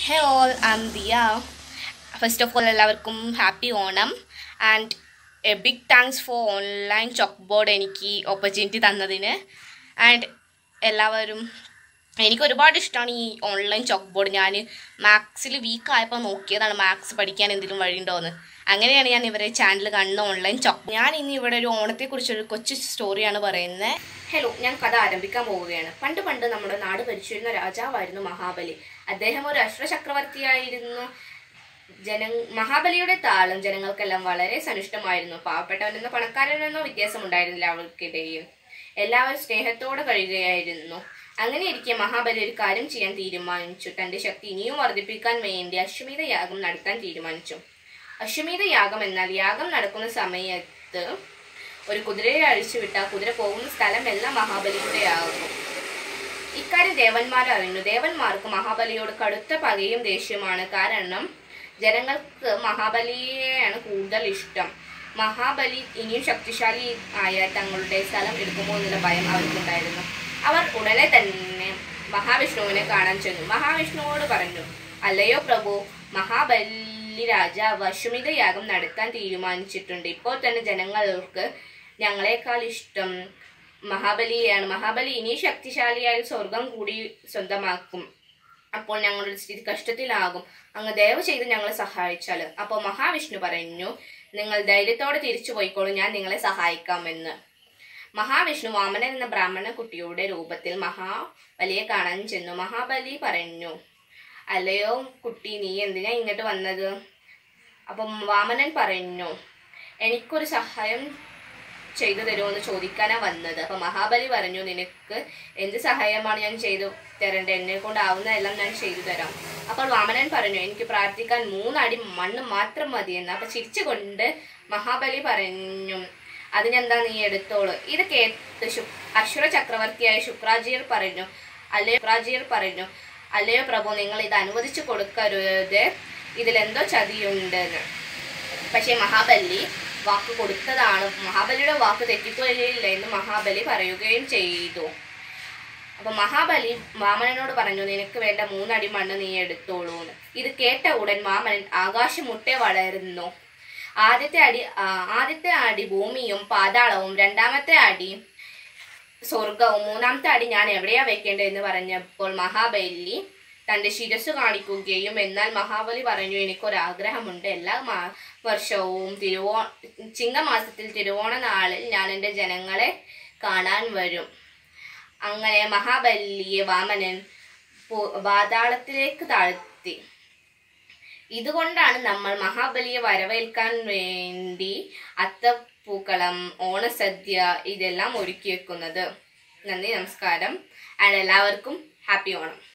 hey all I'm Diya first of all എല്ലാവർക്കും happy Onam and a big thanks for online chalk board എനിക്ക് opportunity തന്നതിന് and എല്ലാവരും എനിക്ക് ഒരുപാട് ഇഷ്ടമാണ് ഈ ഓൺലൈൻ ചോക്ക് ബോർഡ് ഞാൻ മാത്സിൽ വീക്ക് ആയപ്പോൾ നോക്കിയതാണ് മാത്സ് പഠിക്കാൻ എന്തെങ്കിലും വഴിയുണ്ടോ എന്ന് അങ്ങനെയാണ് ഞാൻ ഇവരെ ചാനൽ കാണുന്ന ഓൺലൈൻ ചോക്ക് ഞാൻ ഇന്ന് ഇവിടെ ഒരു ഓണത്തെക്കുറിച്ചൊരു കൊച്ചു സ്റ്റോറിയാണ് പറയുന്നത് ഹലോ ഞാൻ കഥ ആരംഭിക്കാൻ പോവുകയാണ് പണ്ട് പണ്ട് നമ്മുടെ നാട് ഭരിച്ചിരുന്ന രാജാവായിരുന്നു മഹാബലി അദ്ദേഹം ഒരു അശ്വചക്രവർത്തിയായിരുന്നു ജന മഹാബലിയുടെ താളം ജനങ്ങൾക്കെല്ലാം വളരെ സനിഷ്ടമായിരുന്നു പാവപ്പെട്ടവനെന്നോ പണക്കാരനെന്നോ വ്യത്യാസം ഉണ്ടായിരുന്നില്ല അവർക്കിടയിൽ എല്ലാവരും സ്നേഹത്തോടെ കഴിയുകയായിരുന്നു അങ്ങനെ ഇരിക്കെ മഹാബലി ഒരു കാര്യം ചെയ്യാൻ തീരുമാനിച്ചു തന്റെ ശക്തി ഇനിയും വർദ്ധിപ്പിക്കാൻ വേണ്ടി അശ്വമേധ യാഗം നടത്താൻ തീരുമാനിച്ചു അശ്വമേധ യാഗം എന്നാൽ യാഗം നടക്കുന്ന സമയത്ത് ഒരു കുതിരയെ അഴിച്ചുവിട്ട ആ കുതിര പോകുന്ന സ്ഥലമെല്ലാം മഹാബലിയുടെ ആകും ഇക്കാര്യം ദേവന്മാർ അറിഞ്ഞു ദേവന്മാർക്ക് മഹാബലിയോട് കടുത്ത പകയും ദേഷ്യമാണ് കാരണം ജനങ്ങൾക്ക് മഹാബലിയെയാണ് കൂടുതൽ ഇഷ്ടം മഹാബലി ഇനിയും ശക്തിശാലി ആയ തങ്ങളുടെ സ്ഥലം എടുക്കുമോ എന്നുള്ള ഭയം അവർക്കുണ്ടായിരുന്നു അവർ ഉടനെ തന്നെ മഹാവിഷ്ണുവിനെ കാണാൻ ചെന്നു മഹാവിഷ്ണുവോട് പറഞ്ഞു അല്ലയോ പ്രഭു മഹാബലി രാജാവ് അശ്വമിത യാഗം നടത്താൻ തീരുമാനിച്ചിട്ടുണ്ട് ഇപ്പോൾ തന്നെ ജനങ്ങൾക്ക് ഞങ്ങളെക്കാൾ ഇഷ്ടം മഹാബലിയെയാണ് മഹാബലി ഇനി ശക്തിശാലിയായ സ്വർഗം കൂടി സ്വന്തമാക്കും അപ്പോൾ ഞങ്ങളുടെ സ്ഥിതി കഷ്ടത്തിലാകും അങ്ങ് ദയവ് ചെയ്ത് ഞങ്ങളെ സഹായിച്ചാൽ അപ്പോൾ മഹാവിഷ്ണു പറഞ്ഞു നിങ്ങൾ ധൈര്യത്തോടെ തിരിച്ചു പോയിക്കോളൂ ഞാൻ നിങ്ങളെ സഹായിക്കാമെന്ന് മഹാവിഷ്ണു വാമനൻ എന്ന ബ്രാഹ്മണ കുട്ടിയുടെ രൂപത്തിൽ മഹാബലിയെ കാണാൻ ചെന്നു മഹാബലി പറഞ്ഞു അല്ലയോ കുട്ടി നീ എന്തിനാ ഇങ്ങോട്ട് വന്നത് അപ്പം വാമനൻ പറഞ്ഞു എനിക്കൊരു സഹായം ചെയ്തു തരുമോ എന്ന് ചോദിക്കാനാ വന്നത് അപ്പൊ മഹാബലി പറഞ്ഞു നിനക്ക് എന്ത് സഹായമാണ് ഞാൻ ചെയ്തു തരേണ്ടത് എന്നെ കൊണ്ടാവുന്ന എല്ലാം ഞാൻ ചെയ്തു തരാം അപ്പോൾ വാമനൻ പറഞ്ഞു എനിക്ക് പ്രാർത്ഥിക്കാൻ മൂന്നടി മണ്ണ് മാത്രം മതിയെന്ന് അപ്പൊ ചിരിച്ചുകൊണ്ട് മഹാബലി പറഞ്ഞു അതിനെന്താ നീ എടുത്തോളൂ ഇത് കേട്ട് ശു അശ്വര ചക്രവർത്തിയായ ശുക്രാജിയർ പറഞ്ഞു അല്ലയോ ശുക്രാജിയർ പറഞ്ഞു അല്ലയോ പ്രഭു നിങ്ങൾ ഇത് അനുവദിച്ചു കൊടുക്കരുത് ഇതിലെന്തോ ചതിയുണ്ടെന്ന് പക്ഷേ മഹാബലി വാക്ക് കൊടുത്തതാണ് മഹാബലിയുടെ വാക്ക് തെറ്റിപ്പോയില്ല എന്ന് മഹാബലി പറയുകയും ചെയ്തു അപ്പൊ മഹാബലി വാമനനോട് പറഞ്ഞു നിനക്ക് വേണ്ട മൂന്നടി മണ്ണ് നീ എടുത്തോളൂ എന്ന് ഇത് കേട്ട ഉടൻ വാമനൻ ആകാശമുട്ടെ വളരുന്നു ആദ്യത്തെ അടി ആ, ആദ്യത്തെ അടി ഭൂമിയും പാതാളവും രണ്ടാമത്തെ അടി സ്വർഗവും മൂന്നാമത്തെ അടി ഞാൻ എവിടെയാ വെക്കേണ്ടത് എന്ന് പറഞ്ഞപ്പോൾ മഹാബലി തന്റെ ശിരസ് കാണിക്കുകയും എന്നാൽ മഹാബലി പറഞ്ഞു എനിക്കൊരാഗ്രഹമുണ്ട് എല്ലാ മാ വർഷവും തിരുവോ ചിങ്ങമാസത്തിൽ തിരുവോണ നാളിൽ ഞാൻ എൻ്റെ ജനങ്ങളെ കാണാൻ വരും അങ്ങനെ മഹാബലിയെ വാമനൻ പോ- പാതാളത്തിലേക്ക് താഴ്ത്തി ഇതുകൊണ്ടാണ് നമ്മൾ മഹാബലിയെ വരവേൽക്കാൻ വേണ്ടി അത്തപ്പൂക്കളം ഓണസദ്യ ഇതെല്ലാം ഒരുക്കി വെക്കുന്നത് നന്ദി നമസ്കാരം ആൻഡ് എല്ലാവർക്കും ഹാപ്പി ഓണം